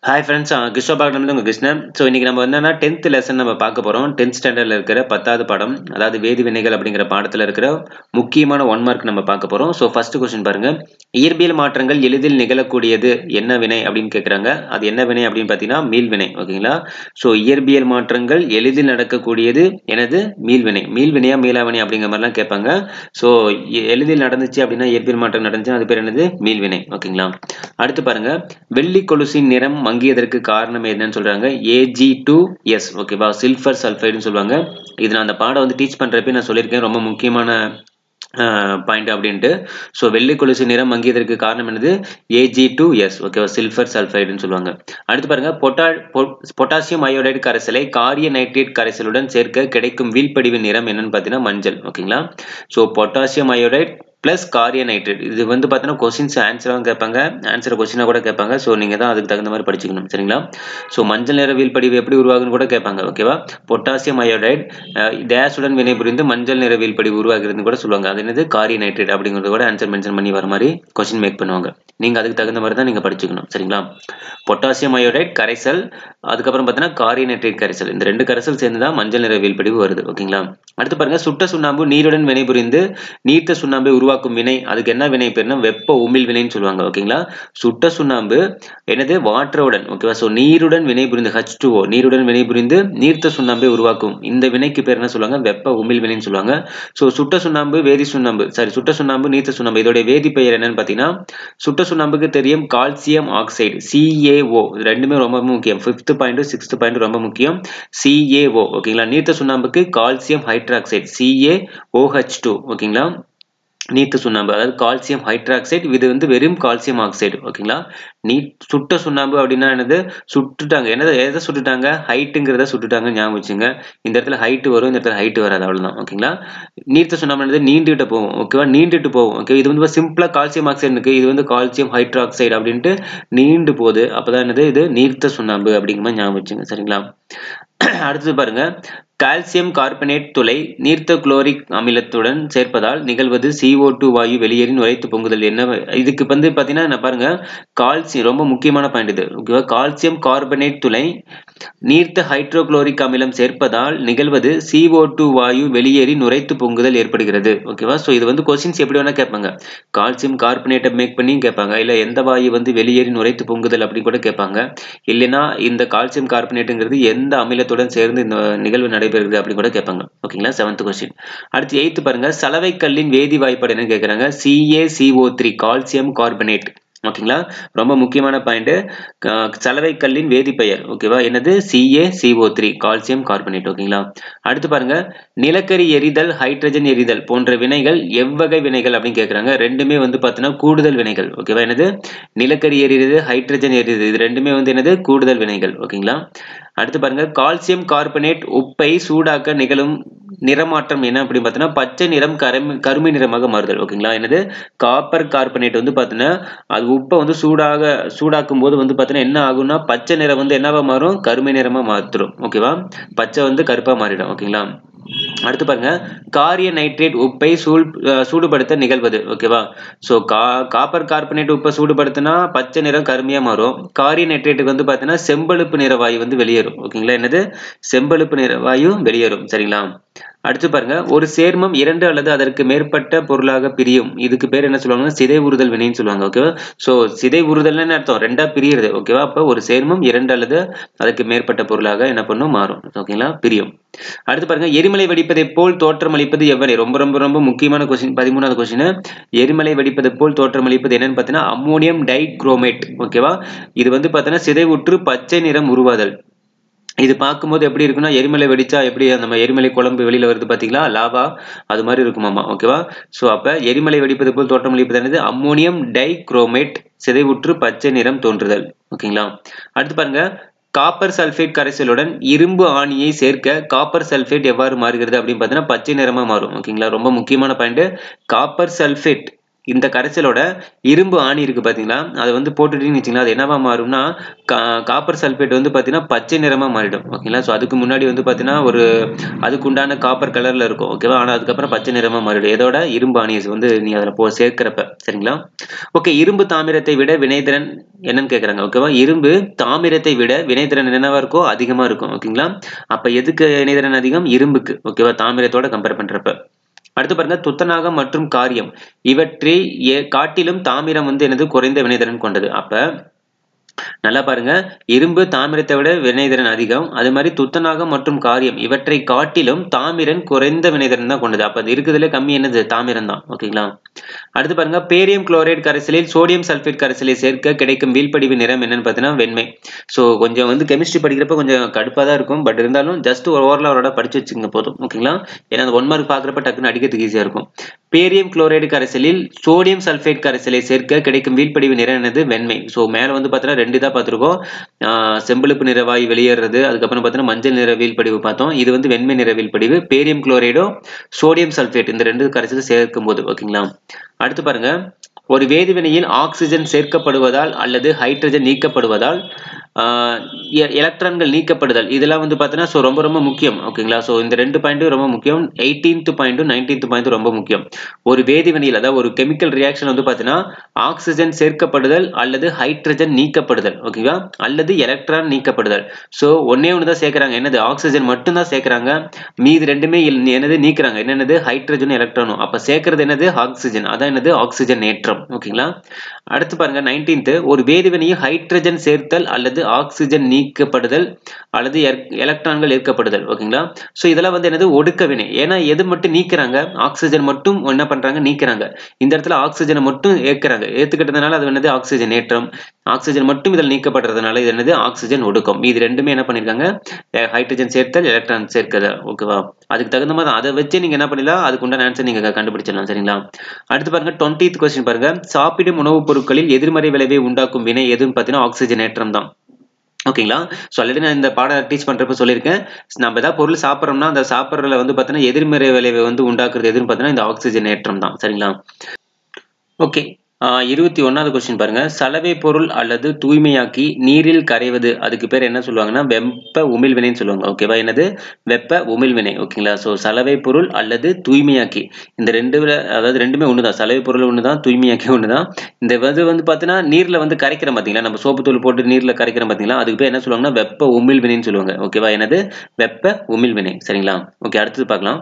hi friends Krishna பாகம்லேருந்து உங்கள் Krishnan so இன்றைக்கி நம்ம என்னன்னா டென்த் லெசன் நம்ம பார்க்க போகிறோம் டென்த் ஸ்டாண்டர்டில் இருக்கிற பத்தாவது பாடம் அதாவது வேதி வினைகள் அப்படிங்கிற பாடத்தில் இருக்கிற முக்கியமான ஒன் மார்க் நம்ம பார்க்க போகிறோம் ஸோ ஃபர்ஸ்ட் கொஸ்டின் பாருங்கள் இயற்பியல் மாற்றங்கள் எளிதில் நிகழக்கூடியது என்ன வினை அப்படின்னு கேட்குறாங்க அது என்ன வினை அப்படின்னு பார்த்தீங்கன்னா மீள் வினை ஓகேங்களா ஸோ இயற்பியல் மாற்றங்கள் எளிதில் நடக்கக்கூடியது எனது மீள் வினை மீள் வினையா மீளாவினை அப்படிங்கிற மாதிரிலாம் கேட்பாங்க ஸோ எளிதில் நடந்துச்சு அப்படின்னா இயற்பியல் மாற்றம் நடந்துச்சு அது பேர் என்னது மீள் வினை ஓகேங்களா அடுத்து பாருங்க வெள்ளி கொலுசின் நிறம் மங்கியதற்கு காரணம் என்னன்னு சொல்றாங்க ஏஜி டூ எஸ் ஓகேவா சில்ஃபர் சல்ஃபைடுன்னு சொல்லுவாங்க இது நான் அந்த பாடம் வந்து டீச் பண்றப்ப நான் சொல்லியிருக்கேன் ரொம்ப முக்கியமான பாயிண்ட் அப்படின்ட்டு ஸோ வெள்ளி கொலுசு நிறம் மங்கியதற்கு காரணம் என்னது ஏஜி டூ எஸ் ஓகேவா சில்ஃபர் சல்ஃபைடுன்னு சொல்லுவாங்க அடுத்து பாருங்க பொட்டா பொட்டாசியம் அயோடைடு கரைசலை காரிய நைட்ரேட் கரைசலுடன் சேர்க்க கிடைக்கும் வீழ்படிவு நிறம் என்னன்னு பார்த்தீங்கன்னா மஞ்சள் ஓகேங்களா ஸோ பொட்டாசியம் அயோடைட் ப்ளஸ் காரிய நைட்ரேட் இது வந்து பார்த்தீங்கன்னா கொஸ்டின்ஸ் ஆன்சராகவும் கேட்பாங்க ஆன்சர் கொஸ்டினாக கூட கேட்பாங்க ஸோ நீங்கள் தான் அதுக்கு தகுந்த மாதிரி படிச்சுக்கணும் சரிங்களா ஸோ மஞ்சள் நிற வீழ்படிவு எப்படி உருவாகுன்னு கூட கேட்பாங்க ஓகேவா பொட்டாசியம் அயோடைட் டேஷுடன் வினைபுரிந்து மஞ்சள் நிற வீழ்படிவு உருவாகிறதுன்னு கூட சொல்லுவாங்க அது என்னது காரிய நைட்ரேட் அப்படிங்கிறது கூட ஆன்சர் மென்ஷன் பண்ணி வர மாதிரி கொஸ்டின் மேக் பண்ணுவாங்க நீங்கள் அதுக்கு தகுந்த மாதிரி தான் நீங்கள் படிச்சுக்கணும் சரிங்களா பொட்டாசியம் அயோடைட் கரைசல் அதுக்கப்புறம் பார்த்தீங்கன்னா காரிய நைட்ரேட் கரைசல் இந்த ரெண்டு கரைசல் சேர்ந்து தான் மஞ்சள் நிற வீழ்படிவு வருது ஓகேங்களா அடுத்து பாருங்க சுட்ட சுண்ணாம்பு நீருடன் வினைபுரிந்து நீர்த்த சுண்ணாம்பை உருவாக்கும் வினை அதுக்கு என்ன வினை பேர்னா வெப்ப உமிழ் வினைன்னு சொல்லுவாங்க ஓகேங்களா சுட்ட சுண்ணாம்பு என்னது வாட்டருடன் ஓகேவா ஸோ நீருடன் வினைபுரிந்து ஹச் டூ நீருடன் வினைபுரிந்து நீர்த்த சுண்ணாம்பை உருவாக்கும் இந்த வினைக்கு பேர் என்ன சொல்லுவாங்க வெப்ப உமிழ் வினைன்னு சொல்லுவாங்க ஸோ சுட்ட சுண்ணாம்பு வேதி சுண்ணாம்பு சாரி சுட்ட சுண்ணாம்பு நீர்த்த சுண்ணாம்பு இதோட வேதி பெயர் என்னன்னு பார்த்தீங்கன்னா சுட்ட சுண்ணாம்புக்கு தெரியும் கால்சியம் ஆக்சைடு சிஏஓ ரெண்டுமே ரொம்ப முக்கியம் ஃபிஃப்த் பாயிண்ட் சிக்ஸ்த் பாயிண்ட் ரொம்ப முக்கியம் சிஏஓ ஓகேங்களா நீர்த்த சுண்ணாம்புக்கு calcium hydroxide C A O H two ஓகேங்களா நீர்த்த சுண்ணாம்பு அதாவது கால்சியம் ஹைட்ராக்சைடு இது வந்து வெறும் கால்சியம் ஆக்சைடு ஓகேங்களா நீ சுட்ட சுண்ணாம்பு அப்படின்னா என்னது சுட்டுட்டாங்க என்னது எதை சுட்டுட்டாங்க ஹைட்டுங்கிறத சுட்டுட்டாங்க ஞாபகம் வச்சுங்க இந்த இடத்துல ஹைட்டு வரும் இந்த இடத்துல ஹைட்டு வராது அவ்வளோதான் ஓகேங்களா நீர்த்த சுண்ணாம்பு என்னது நீண்டுகிட்ட போகும் ஓகேவா நீண்டுட்டு போகும் ஓகே இது வந்து சிம்பிளா கால்சியம் ஆக்சைடு இருக்கு இது வந்து கால்சியம் ஹைட்ராக்சைடு அப்படின்ட்டு நீண்டு போகுது அப்பதான் என்னது இது நீர்த்த சுண்ணாம்பு அப்படிங்கிற மாதிரி ஞாபகம் வச்சுங்க சரிங்களா அடுத்தது பாருங்க கால்சியம் கார்பனேட் துளை நீர்த்த குளோரிக் அமிலத்துடன் சேர்ப்பதால் நிகழ்வது சிஓ டூ வாயு வெளியேறி நுழைத்து பொங்குதல் என்ன இதுக்கு வந்து பார்த்தீங்கன்னா நான் பாருங்க கால்சியம் ரொம்ப முக்கியமான பாயிண்ட் இது ஓகேவா கால்சியம் கார்பனேட் துளை நீர்த்த ஹைட்ரோகுளோரிக் அமிலம் சேர்ப்பதால் நிகழ்வது சிஓ டூ வாயு வெளியேறி நுரைத்து பொங்குதல் ஏற்படுகிறது ஓகேவா ஸோ இது வந்து கொஸ்டின்ஸ் எப்படி வேணா கேட்பாங்க கால்சியம் கார்பனேட்டை மேக் பண்ணி கேட்பாங்க இல்லை எந்த வாயு வந்து வெளியேறி நுரைத்து பொங்குதல் அப்படின்னு கூட கேட்பாங்க இல்லைன்னா இந்த கால்சியம் கார்பனேட்டுங்கிறது எந்த அமிலத்துடன் சேர்ந்து இந்த நிகழ்வு நடைபெறுகிறது அப்படின்னு கூட கேட்பாங்க ஓகேங்களா செவன்த் கொஸ்டின் அடுத்து எயித்து பாருங்க சலவை கல்லின் வேதி வாய்ப்பாடு என்ன கேட்குறாங்க சிஏசிஓ த்ரீ கால்சியம் கார்பனேட் ஓகேங்களா ரொம்ப முக்கியமான பாயிண்ட் சலவை கல்லின் வேதிப்பெயர் ஓகேவா என்னது C A C O three calcium carbonate ஓகேங்களா அடுத்து பாருங்க நிலக்கரி எரிதல் ஹைட்ரஜன் எரிதல் போன்ற வினைகள் எவ்வகை வினைகள் அப்படின்னு கேட்குறாங்க ரெண்டுமே வந்து பார்த்தீங்கன்னா கூடுதல் வினைகள் ஓகேவா என்னது நிலக்கரி எரியுது ஹைட்ரஜன் எரியுது இது ரெண்டுமே வந்து என்னது கூடுதல் வினைகள் ஓகேங்களா அடுத்து பாருங்க கால்சியம் கார்பனேட் உப்பை சூடாக்க நிகழும் நிறமாற்றம் என்ன அப்படின்னு பார்த்தீங்கன்னா பச்சை நிறம் கருமி கருமை நிறமாக மாறுதல் ஓகேங்களா என்னது காப்பர் கார்பனேட் வந்து பார்த்தீங்கன்னா அது உப்பை வந்து சூடாக சூடாக்கும் போது வந்து பார்த்தீங்கன்னா என்ன ஆகும்னா பச்சை நிறம் வந்து என்னவா மாறும் கருமை நிறமாக மாற்றிடும் ஓகேவா பச்சை வந்து கருப்பாக மாறிடும் ஓகேங்களா அடுத்து பாருங்க காரிய நைட்ரேட் உப்பை சூழ் சூடுபடுத்த நிகழ்வது ஓகேவா ஸோ கா காப்பர் கார்பனேட் உப்பை சூடுபடுத்தினா பச்சை நிறம் கருமையா மாறும் காரிய நைட்ரேட்டுக்கு வந்து பார்த்தீங்கன்னா செம்பழுப்பு நிற வாயு வந்து வெளியேறும் ஓகேங்களா என்னது செம்பழுப்பு நிற வாயு வெளியேறும் சரிங்களா அடுத்து பாருங்க ஒரு சேர்மம் இரண்டு அல்லது அதற்கு மேற்பட்ட பொருளாக பிரியும் இதுக்கு பேர் என்ன சொல்லுவாங்கன்னா சிதை உறுதல் வினைன்னு சொல்லுவாங்க ஓகேவா ஸோ சிதை உறுதல்னு அர்த்தம் ரெண்டா பிரியுறது ஓகேவா அப்போ ஒரு சேர்மம் இரண்டு அல்லது அதுக்கு மேற்பட்ட பொருளாக என்ன பண்ணும் மாறும் ஓகேங்களா பிரியும் அடுத்து பாருங்க எரிமலை வெடிப்பதை போல் தோற்றம் அளிப்பது எவ்வளவு ரொம்ப ரொம்ப ரொம்ப முக்கியமான கொஸ்டின் பதிமூணாவது கொஸ்டின் எரிமலை வெடிப்பது போல் தோற்றம் அளிப்பது என்னன்னு பார்த்தீங்கன்னா அம்மோனியம் டைக்ரோமேட் ஓகேவா இது வந்து பார்த்தீங்கன்னா சிதைவுற்று பச்சை நிறம் உருவாதல் இது பார்க்கும்போது எப்படி இருக்குன்னா எரிமலை வெடிச்சா எப்படி நம்ம எரிமலை குழம்பு வெளியில வருது பாத்தீங்களா லாவா அது மாதிரி இருக்குமாமா ஓகேவா ஸோ அப்ப எரிமலை வெடிப்பது போல் தோற்றம் அளிப்பது என்னது அம்மோனியம் டைக்ரோமேட் சிதைவுற்று பச்சை நிறம் தோன்றுதல் ஓகேங்களா அடுத்து பாருங்க காப்பர் சல்ஃபேட் கரைசலுடன் இரும்பு ஆணியை சேர்க்க காப்பர் சல்ஃபேட் எவ்வாறு மாறுகிறது அப்படின்னு பார்த்தீங்கன்னா பச்சை நிறமா மாறும் ஓகேங்களா ரொம்ப முக்கியமான பாயிண்ட் காப்பர் சல்ஃபேட் இந்த கரைசலோட இரும்பு ஆணி இருக்கு பாத்தீங்களா அதை வந்து போட்டுட்டீங்கன்னு வச்சுங்களா அது என்னவா மாறும்னா காப்பர் சல்பேட் வந்து பாத்தீங்கன்னா பச்சை நிறமா மாறிடும் ஓகேங்களா ஸோ அதுக்கு முன்னாடி வந்து பாத்தீங்கன்னா ஒரு அதுக்கு உண்டான காப்பர் கலர்ல இருக்கும் ஓகேவா ஆனா அதுக்கப்புறம் பச்சை நிறமா மாறிடும் எதோட இரும்பு ஆணி வந்து நீ அதில் போ சேர்க்கிறப்ப சரிங்களா ஓகே இரும்பு தாமிரத்தை விட வினைத்திறன் என்னன்னு கேட்குறாங்க ஓகேவா இரும்பு தாமிரத்தை விட வினைத்திறன் என்னவா இருக்கோ அதிகமா இருக்கும் ஓகேங்களா அப்ப எதுக்கு வினைத்திறன் அதிகம் இரும்புக்கு ஓகேவா தாமிரத்தோட கம்பேர் பண்றப்ப அடுத்து பாருங்க துத்தநாகம் மற்றும் காரியம் இவற்றை காட்டிலும் தாமிரம் வந்து எனது குறைந்த வினைத்திறன் கொண்டது அப்ப நல்லா பாருங்க இரும்பு தாமிரத்தை விட வினைதிறன் அதிகம் அது மாதிரி துத்தநாகம் மற்றும் காரியம் இவற்றை காட்டிலும் தாமிரன் குறைந்த வினைதிறன் தான் கொண்டது அப்ப அது இருக்குதுல கம்மி என்னது தாமிரம் தான் ஓகேங்களா அடுத்து பாருங்க பேரியம் குளோரைடு கரைசலில் சோடியம் சல்பேட் கரைசலை சேர்க்க கிடைக்கும் வீழ்படிவு நிறம் என்னன்னு பார்த்தீங்கன்னா வெண்மை ஸோ கொஞ்சம் வந்து கெமிஸ்ட்ரி படிக்கிறப்ப கொஞ்சம் கடுப்பாக தான் இருக்கும் பட் இருந்தாலும் ஜஸ்ட் ஒரு ஓவரில் அவரோட படிச்சு வச்சுங்க போதும் ஓகேங்களா ஏன்னா அந்த ஒன் மார்க் பார்க்குறப்ப டக்குன்னு அடிக்கிறதுக்கு ஈஸியாக இருக்கும் பேரியம் குளோரைடு கரைசலில் சோடியம் சல்பேட் கரைசலை சேர்க்க கிடைக்கும் வீழ்படிவு நிறம் என்னது வெண்மை ஸோ மேலே வந்து பார்த்தீங்கன்னா ரெண்டு தான் பார்த்துருக்கோம் செம்பழுப்பு நிறவாய் வெளியேறது அதுக்கப்புறம் பார்த்தீங்கன்னா மஞ்சள் நிற வீழ்படிவு பார்த்தோம் இது வந்து வெண்மை நிற வீழ்படிவு பேரியம் குளோரைடும் சோடியம் சல்பேட் இந்த ரெண்டு கரைசல் சேர்க்கும் போது ஓகேங்களா அடுத்து பாருங்க ஒரு வேதிவினையில் ஆக்சிஜன் சேர்க்கப்படுவதால் அல்லது ஹைட்ரஜன் நீக்கப்படுவதால் எலக்ட்ரான்கள் நீக்கப்படுதல் இதெல்லாம் வந்து பார்த்தீங்கன்னா ஸோ ரொம்ப ரொம்ப முக்கியம் ஓகேங்களா ஸோ இந்த ரெண்டு பாயிண்ட்டும் ரொம்ப முக்கியம் எயிட்டீன்த் பாயிண்ட்டும் நைன்டீன்த் பாயிண்ட்டும் ரொம்ப முக்கியம் ஒரு வேதிவினையில் அதாவது ஒரு கெமிக்கல் ரியாக்ஷன் வந்து பார்த்தீங்கன்னா ஆக்சிஜன் சேர்க்கப்படுதல் அல்லது ஹைட்ரஜன் நீக்கப்படுதல் ஓகேவா அல்லது எலக்ட்ரான் நீக்கப்படுதல் ஸோ ஒன்னே ஒன்று தான் சேர்க்குறாங்க என்னது ஆக்சிஜன் மட்டும் தான் சேர்க்குறாங்க மீது ரெண்டுமே என்னது நீக்கிறாங்க என்னென்னது ஹைட்ரஜனும் எலக்ட்ரானும் அப்போ சேர்க்கறது என்னது ஆக்சிஜன் அதான் என்னது ஆக்சிஜன் ஏற்றம் ஓகேங்களா அடுத்து பாருங்க நைன்டீன்த் ஒரு வேதிவினையில் ஹைட்ரஜன் சேர்த்தல் அல்லது ஆக்சிஜன் நீக்கப்படுதல் அல்லது எலக்ட்ரான்கள் ஏற்கப்படுதல் ஓகேங்களா ஸோ இதெல்லாம் வந்து என்னது ஒடுக்க வினை ஏன்னா எது மட்டும் நீக்கிறாங்க ஆக்சிஜன் மட்டும் என்ன பண்றாங்க நீக்கிறாங்க இந்த இடத்துல ஆக்சிஜனை மட்டும் ஏற்கிறாங்க ஏத்துக்கிட்டதுனால அது என்னது ஆக்சிஜன் ஏற்றம் ஆக்சிஜன் மட்டும் இதில் நீக்கப்படுறதுனால இது என்னது ஆக்சிஜன் ஒடுக்கம் இது ரெண்டுமே என்ன பண்ணிருக்காங்க ஹைட்ரஜன் சேர்த்தல் எலக்ட்ரான் சேர்க்கதல் ஓகேவா அதுக்கு தகுந்த மாதிரி அதை வச்சு நீங்க என்ன பண்ணலாம் அதுக்கு உண்டான ஆன்சர் நீங்க கண்டுபிடிச்சிடலாம் சரிங்களா அடுத்து பாருங்க டுவெண்ட்டி கொஸ்டின் பாருங்க சாப்பிடும் உணவுப் பொருட்களில் எதிர்மறை விளைவை உண்டாக்கும் வினை எதுன்னு பார்த்தீங்கன்னா ஆக்சிஜன் ஏற்றம் தான் ஓகேங்களா ஸோ ஆல்ரெடி நான் இந்த பாடம் டீச் பண்ணுறப்ப சொல்லியிருக்கேன் நம்ம ஏதாவது பொருள் சாப்பிட்றோம்னா அந்த சாப்பிட்றதுல வந்து பார்த்தீங்கன்னா எதிர்மறை விளைவை வந்து உண்டாக்குறது எதுன்னு பார்த்தீங்கன்னா இந்த ஆக்சிஜன் ஏற்றம் தான் சரிங்களா ஓகே இருபத்தி ஒன்னாவது கொஸ்டின் பாருங்க சலவை பொருள் அல்லது தூய்மையாக்கி நீரில் கரைவது அதுக்கு பேர் என்ன சொல்லுவாங்கன்னா வெப்ப உமிழ்வினைன்னு சொல்லுவாங்க ஓகேவா என்னது வெப்ப உமிழ்வினை ஓகேங்களா ஸோ சலவை பொருள் அல்லது தூய்மையாக்கி இந்த ரெண்டு அதாவது ரெண்டுமே ஒன்று தான் சலவை பொருள் ஒன்று தான் தூய்மையாக்கி ஒன்று தான் இந்த இது வந்து பார்த்தீங்கன்னா நீரில் வந்து கரைக்கிறோம் பார்த்தீங்களா நம்ம சோப்பு தூள் போட்டு நீரில் கரைக்கிறோம் பார்த்தீங்களா அதுக்கு பேர் என்ன சொல்லுவாங்கன்னா வெப்ப உமிழ்வினைன்னு சொல்லுவாங்க ஓகேவா என்னது வெப்ப உமிழ்வினை சரிங்களா ஓகே அடுத்தது பார்க்கலாம்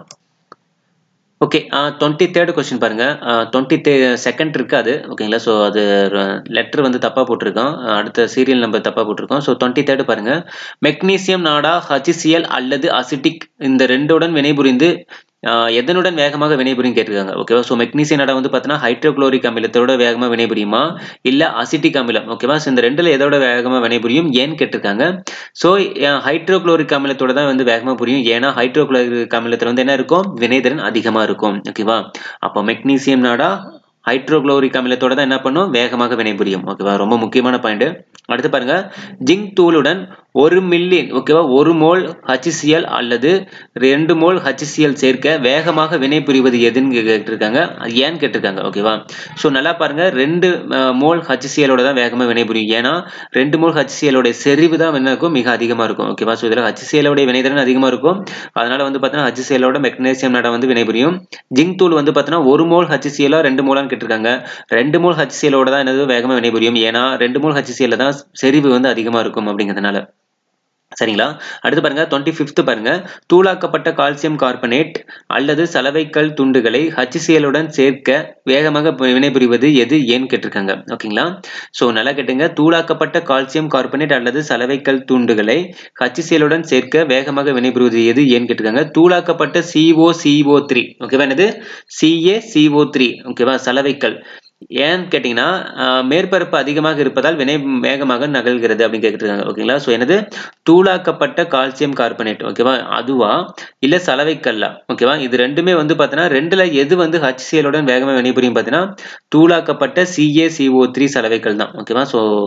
ஓகே டுவெண்ட்டி தேர்டு கொஸ்டின் பாருங்க டுவெண்ட்டி தே செகண்ட் இருக்கு அது ஓகேங்களா ஸோ அது லெட்டர் வந்து தப்பாக போட்டிருக்கோம் அடுத்த சீரியல் நம்பர் தப்பாக போட்டிருக்கோம் ஸோ டுவெண்ட்டி தேர்டு பாருங்க மெக்னீசியம் நாடா ஹச்சிசிஎல் அல்லது அசிட்டிக் இந்த ரெண்டுடன் வினைபுரிந்து எதனுடன் வேகமாக வினைபுரியும் கேட்டிருக்காங்க ஓகேவா ஸோ மெக்னீசியம் நாடா வந்து பார்த்தீங்கன்னா ஹைட்ரோக்ளோரிக் அமிலத்தோட வேகமாக வினைபுரியுமா இல்லை அசிட்டிக் அமிலம் ஓகேவா ஸோ இந்த ரெண்டுல எதோட வேகமாக வினைபுரியும் ஏன்னு கேட்டிருக்காங்க ஸோ ஹைட்ரோக்ளோரிக் அமிலத்தோட தான் வந்து வேகமாக புரியும் ஏன்னா ஹைட்ரோக்ளோரிக் அமிலத்தில் வந்து என்ன இருக்கும் வினைதிறன் அதிகமாக இருக்கும் ஓகேவா அப்போ மெக்னீசியம் நாடா ஹைட்ரோக்ளோரிக் அமிலத்தோட தான் என்ன பண்ணும் வேகமாக வினைபுரியும் ஓகேவா ரொம்ப முக்கியமான பாயிண்ட் அடுத்து பாருங்க ஜிங்க் தூளுடன் ஒரு மில்லியன் ஓகேவா ஒரு மோல் ஹச்சிசிஎல் அல்லது ரெண்டு மோல் ஹச்சிசிஎல் சேர்க்க வேகமாக வினைபுரிவது எதுன்னு கேட்டிருக்காங்க ஏன்னு கேட்டிருக்காங்க ஓகேவா ஸோ நல்லா பாருங்க ரெண்டு மோல் ஹச்சிசிஎலோட தான் வேகமாக வினைபுரியும் ஏன்னா ரெண்டு மோல் ஹச்சிசிஎலோட செறிவு தான் என்ன இருக்கும் மிக அதிகமாக இருக்கும் ஓகேவா ஸோ இதில் ஹச்சிசிஎலோட வினைதிறன் அதிகமாக இருக்கும் அதனால வந்து பார்த்தீங்கன்னா ஹச்சிசிஎலோட மெக்னீசியம் நாடா வந்து வினைபுரியும் ஜிங்க் தூள் வந்து பார்த்தீங்கன்னா ஒரு மோல் ஹச்சிசிஎலா ரெண்டு மோலான்னு கேட்டிருக்காங்க ரெண்டு மோல் ஹச்சிசிஎலோட தான் என்னது வேகமாக வினைபுரியும் ஏன்னா ரெண்டு மோல் ஹச்சிசிஎல்ல தான் செறிவு வந்து அதிகமாக இருக்கும் அப்படிங்கிறதுனால சரிங்களா அடுத்து பாருங்க டுவெண்ட்டி ஃபிஃப்த் பாருங்க தூளாக்கப்பட்ட கால்சியம் கார்பனேட் அல்லது சலவைக்கல் துண்டுகளை ஹச்சிசிஎலுடன் சேர்க்க வேகமாக வினைபுரிவது எது ஏன்னு கேட்டிருக்காங்க ஓகேங்களா ஸோ நல்லா கேட்டுங்க தூளாக்கப்பட்ட கால்சியம் கார்பனேட் அல்லது சலவைக்கல் துண்டுகளை ஹச்சிசிஎலுடன் சேர்க்க வேகமாக வினைபுரிவது எது ஏன்னு கேட்டிருக்காங்க தூளாக்கப்பட்ட சிஓ சிஓ த்ரீ ஓகேவா என்னது சிஏ சிஓ த்ரீ ஓகேவா சலவைக்கல் ஏன்னு கேட்டிங்கன்னா மேற்பரப்பு அதிகமாக இருப்பதால் வினை வேகமாக நகல்கிறது அப்படின்னு கேட்டுருக்காங்க ஓகேங்களா ஸோ என்னது தூளாக்கப்பட்ட கால்சியம் கார்பனேட் ஓகேவா அதுவா இல்லை சலவைக்கல்லா ஓகேவா இது ரெண்டுமே வந்து பார்த்தீங்கன்னா ரெண்டுல எது வந்து ஹச்சிசிஎலுடன் வேகமாக வினைபுரியும் பார்த்தீங்கன்னா தூளாக்கப்பட்ட சிஏ சிஓ த்ரீ சலவைக்கல் தான் ஓகேவா ஸோ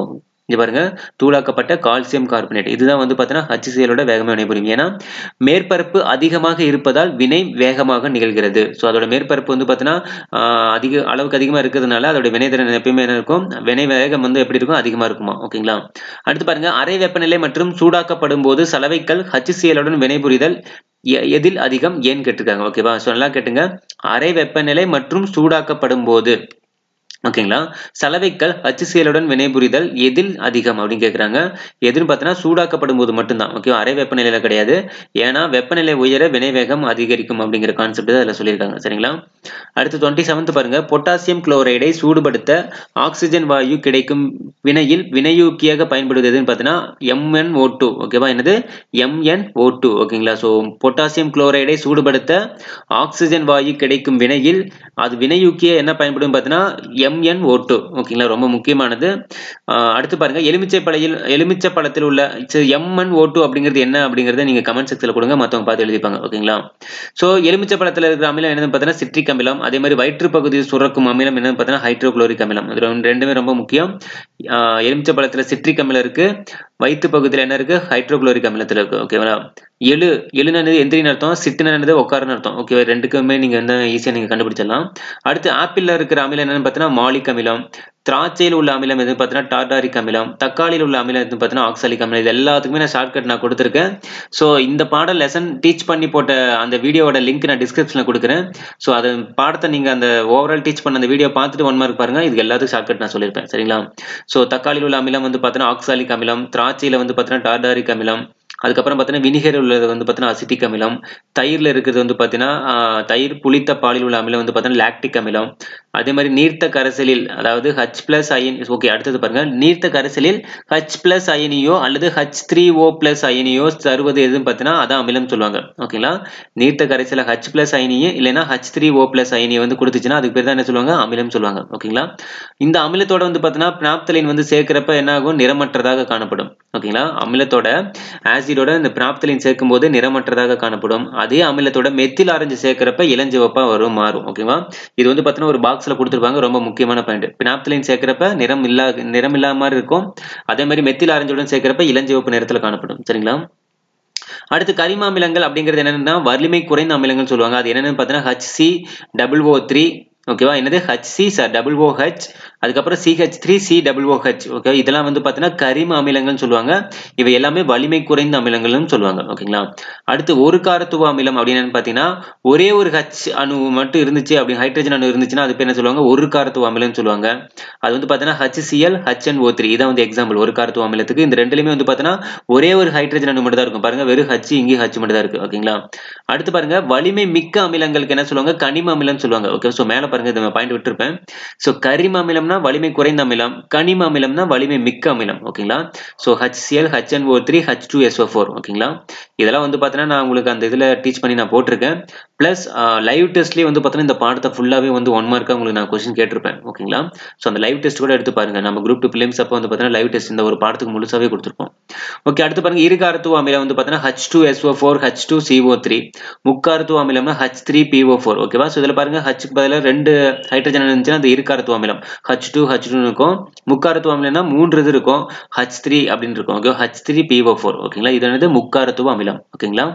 இங்க பாருங்க தூளாக்கப்பட்ட கால்சியம் கார்பனேட் இதுதான் வந்து பார்த்தீங்கன்னா ஹச்சிசிஎலோட வேகமாக வினைபுரியும் ஏன்னா மேற்பரப்பு அதிகமாக இருப்பதால் வினை வேகமாக நிகழ்கிறது ஸோ அதோட மேற்பரப்பு வந்து பார்த்தீங்கன்னா ஆஹ், அதிக அளவுக்கு அதிகமாக இருக்கிறதுனால அதோட வினைத்திறன் எப்பயுமே என்ன இருக்கும் வினை வேகம் வந்து எப்படி இருக்கும் அதிகமாக இருக்குமா ஓகேங்களா அடுத்து பாருங்க அறை வெப்பநிலை மற்றும் சூடாக்கப்படும் போது சலவைக்கல் ஹச்சிசிஎலுடன் வினைபுரிதல் எ- எதில் அதிகம் ஏன்னு கேட்டிருக்காங்க ஓகேவா ஸோ நல்லா கேட்டுங்க அறை வெப்பநிலை மற்றும் சூடாக்கப்படும் போது ஓகேங்களா சலவைக்கல் HCl-உடன் வினைபுரிதல் எதில் அதிகம் அப்படின்னு கேட்குறாங்க எதுன்னு பார்த்தீங்கன்னா சூடாக்கப்படும் போது மட்டும்தான் ஓகேவா அரை வெப்பநிலையில கிடையாது ஏன்னா வெப்பநிலை உயர வினைவேகம் அதிகரிக்கும் அப்படிங்கிற கான்செப்ட் தான் அதில் சொல்லியிருக்காங்க சரிங்களா அடுத்து டுவெண்ட்டி செவன்த் பாருங்க பொட்டாசியம் குளோரைடை சூடுபடுத்த ஆக்சிஜன் வாயு கிடைக்கும் வினையில் வினையூக்கியாக பயன்படுவது எதுன்னு பார்த்தீங்கன்னா MnO2 டூ ஓகேவா என்னது MnO2 டூ ஓகேங்களா ஸோ பொட்டாசியம் குளோரைடை சூடுபடுத்த ஆக்சிஜன் வாயு கிடைக்கும் வினையில் அது வினையூக்கிய என்ன பயன்படும் பார்த்தீங்கன்னா MnO2 டூ ஓகேங்களா ரொம்ப முக்கியமானது ஆஹ் அடுத்து பாருங்க எலுமிச்சை பழையில் எலுமிச்சை பழத்தில் உள்ள MnO2 டூ அப்படிங்கிறது என்ன அப்படிங்கறத நீங்க கமெண்ட் செக்ஷன்ல கொடுங்க மத்தவங்க பார்த்து எழுதிப்பாங்க ஓகேங்களா ஸோ எலுமிச்சை பழத்தில் இருக்கிற அமிலம் என்னன்னு பார்த்தீங்கன்னா சிட்ரிக் அமிலம் அதே மாதிரி வயிற்று பகுதியில் சுரக்கும் அமிலம் என்னன்னு பார்த்தீங்கன்னா ஹைட்ரோகுளோரிக் அமிலம் இது ரெண்டு- ரெண்டுமே ரொம்ப முக்கியம் ஆஹ் எலுமிச்சை பழத்தில் சிட்ரிக் அமிலம் இருக்கு வயிற்று பகுதியில் என்ன இருக்கு ஹைட்ரோகுளோரிக் அமிலத்தில் இருக்கு ஓகேவா எழு எழுனது எந்திரின்னு அர்த்தம் சிட்டுனது உட்காருன்னு அர்த்தம் ஓகே ரெண்டுக்குமே நீங்க வந்து ஈஸியா நீங்க கண்டுபிடிச்சிடலாம் அடுத்து ஆப்பிள்ல இருக்கிற அமிலம் என்னன்னு பார்த்தீங்கன்னா மாலிக் அமிலம் திராட்சையில் உள்ள அமிலம் எதுன்னு பார்த்தீங்கன்னா டார்டாரிக் அமிலம் தக்காளியில் உள்ள அமிலம் எதுன்னு பார்த்தீங்கன்னா ஆக்சாலிக் அமிலம் இது எல்லாத்துக்குமே நான் ஷார்ட்கட் நான் கொடுத்துருக்கேன் ஸோ இந்த பாடம் லெசன் டீச் பண்ணி போட்ட அந்த வீடியோவோட லிங்க் நான் டிஸ்கிரிப்ஷனில் கொடுக்குறேன் ஸோ அது பாடத்தை நீங்க அந்த ஓவரால் டீச் பண்ண அந்த வீடியோ பார்த்துட்டு ஒன் மார்க் பாருங்க இது எல்லாத்துக்கும் ஷார்ட்கட் நான் சொல்லியிருப்பேன் சரிங்களா ஸோ தக்காளியில் உள்ள அமிலம் வந்து பார்த்தீங்கன்னா ஆக்சாலிக் அமிலம் திராட்சையில் வந்து பார்த்தீங்கன்னா டார்டாரிக் அமிலம் அதுக்கப்புறம் பார்த்தீங்கன்னா வினிகர் உள்ளது வந்து பார்த்தீங்கன்னா அசிட்டிக் அமிலம் தயிர்ல இருக்கிறது வந்து பார்த்தீங்கன்னா ஆஹ், தயிர் புளித்த பாலில் உள்ள அமிலம் வந்து பார்த்தீங்கன்னா லாக்டிக் அமிலம் அதே மாதிரி நீர்த்த கரைசலில் அதாவது ஹச் பிளஸ் அயன் ஓகே அடுத்தது பாருங்க நீர்த்த கரைசலில் ஹச் பிளஸ் அயனியோ அல்லது ஹச் த்ரீ ஓ பிளஸ் அயனியோ தருவது எதுன்னு பார்த்தீங்கன்னா அதான் அமிலம் சொல்லுவாங்க ஓகேங்களா நீர்த்த கரைசல ஹச் பிளஸ் அயனியே இல்லைன்னா ஹச் த்ரீ ஓ பிளஸ் அயனியை வந்து கொடுத்துச்சுன்னா அதுக்கு பேர் தான் என்ன சொல்லுவாங்க அமிலம் சொல்லுவாங்க ஓகேங்களா இந்த அமிலத்தோட வந்து பார்த்தீங்கன்னா பினாப்தலின் வந்து சேர்க்கிறப்ப என்ன ஆகும் நிறமற்றதாக காணப்படும் ஓகேங்களா அமிலத்தோட ஆசிடோட இந்த பினாப்தலின் சேர்க்கும் போது நிறமற்றதாக காணப்படும் அதே அமிலத்தோட மெத்தில் ஆரஞ்சு சேர்க்கிறப்ப இளஞ்சிவப்பா வரும் மாறும் ஓகேவா இது வந்து பார்த்தீங்கன்னா ஒரு பாக்ஸ்ல கொடுத்துருப்பாங்க ரொம்ப முக்கியமான பாயிண்ட் பினாப்தலின் சேர்க்கிறப்ப நிறம் இல்லா நிறம் இல்லாத மாதிரி இருக்கும் அதே மாதிரி மெத்தில் ஆரஞ்சுடன் சேர்க்கிறப்ப இளஞ்சிவப்பு நிறத்துல காணப்படும் சரிங்களா அடுத்து கரிம அமிலங்கள் அப்படிங்கிறது என்னன்னா வலிமை குறைந்த அமிலங்கள் சொல்லுவாங்க அது என்னன்னு பார்த்தீங்கன்னா ஹச்சி டபுள் ஓ த்ரீ ஓகேவா என்னது ஹச்சி சார் டபுள் ஓ ஹெச் அதுக்கப்புறம் C H three C double O H okay இதெல்லாம் வந்து பார்த்தீங்கன்னா கரிம அமிலங்கள்னு சொல்லுவாங்க இவை எல்லாமே வலிமை குறைந்த அமிலங்கள்னு சொல்லுவாங்க ஓகேங்களா அடுத்து ஒரு காரத்துவ அமிலம் அப்படின்னு பார்த்தீங்கன்னா ஒரே ஒரு ஹச் அணு மட்டும் இருந்துச்சு அப்படி ஹைட்ரஜன் அணு இருந்துச்சுன்னா அது பேர் என்ன சொல்லுவாங்க ஒரு காரத்துவ அமிலம்னு சொல்லுவாங்க அது வந்து பார்த்தீங்கன்னா HCl HNO3 த்ரீ இதான் வந்து எக்ஸாம்பிள் ஒரு காரத்துவ அமிலத்துக்கு இந்த ரெண்டுலையுமே வந்து பார்த்தீங்கன்னா ஒரே ஒரு ஹைட்ரஜன் அணு மட்டும் தான் இருக்கும் பாருங்க வெறும் ஹச் இங்கே ஹச் மட்டும் தான் இருக்கு ஓகேங்களா அடுத்து பாருங்க வலிமை மிக்க அமிலங்களுக்கு என்ன சொல்லுவாங்க கனிம அமிலம் சொல்லுவாங்க ஓகே ஸோ மேல பாருங்க இதை பாயிண்ட் விட்டுருப்பேன் ஸோ கரிம அமிலம்னா வலிமை குறைந்த அமிலம் கனிம அமிலம்னா வலிமை மிக்க அமிலம் ஓகேங்களா so HCl HNO3 three H two S O four ஓகேங்களா இதெல்லாம் வந்து பார்த்தீங்கன்னா நான் உங்களுக்கு அந்த இதில் டீச் பண்ணி நான் போட்டிருக்கேன் ப்ளஸ் லைவ் டெஸ்ட்லேயே வந்து பார்த்தீங்கன்னா இந்த பாடத்தை ஃபுல்லாகவே வந்து ஒன் மார்க்காக உங்களுக்கு நான் கொஸ்டின் கேட்டிருப்பேன் ஓகேங்களா ஸோ அந்த லைவ் டெஸ்ட் கூட எடுத்து பாருங்க நம்ம குரூப் டூ பிலிம்ஸ் அப்போ வந்து பார்த்தீங்கன்னா லைவ் டெஸ்ட் இந்த ஒரு பாடத்துக்கு முழுசாவே கொடுத்துருப்போம் ஓகே அடுத்து பாருங்க இருகாரத்துவ அமிலம் வந்து பார்த்தீங்கன்னா H two S O four H two C O three முக்காரத்துவ அமிலம்னா ஹச் த்ரீ பிஓ ஃபோர் ஓகேவா ஸோ இதில் பாருங்க ஹச்சுக்கு பதிலாக ரெண்டு ஹைட்ரஜன் இருந்துச்சுன்னா அது இருகாரத்துவ அமிலம் ஹச் டூ ஹச் டூ இருக்கும் முக்காரத்துவ அமிலம்னா மூன்று இது இருக்கும் ஹச் த்ரீ அப்படின்னு இருக்கும் okay H three P O four ஓகேங்களா இது என்னது முக்காரத்துவ அமிலம் ஓகேங்களா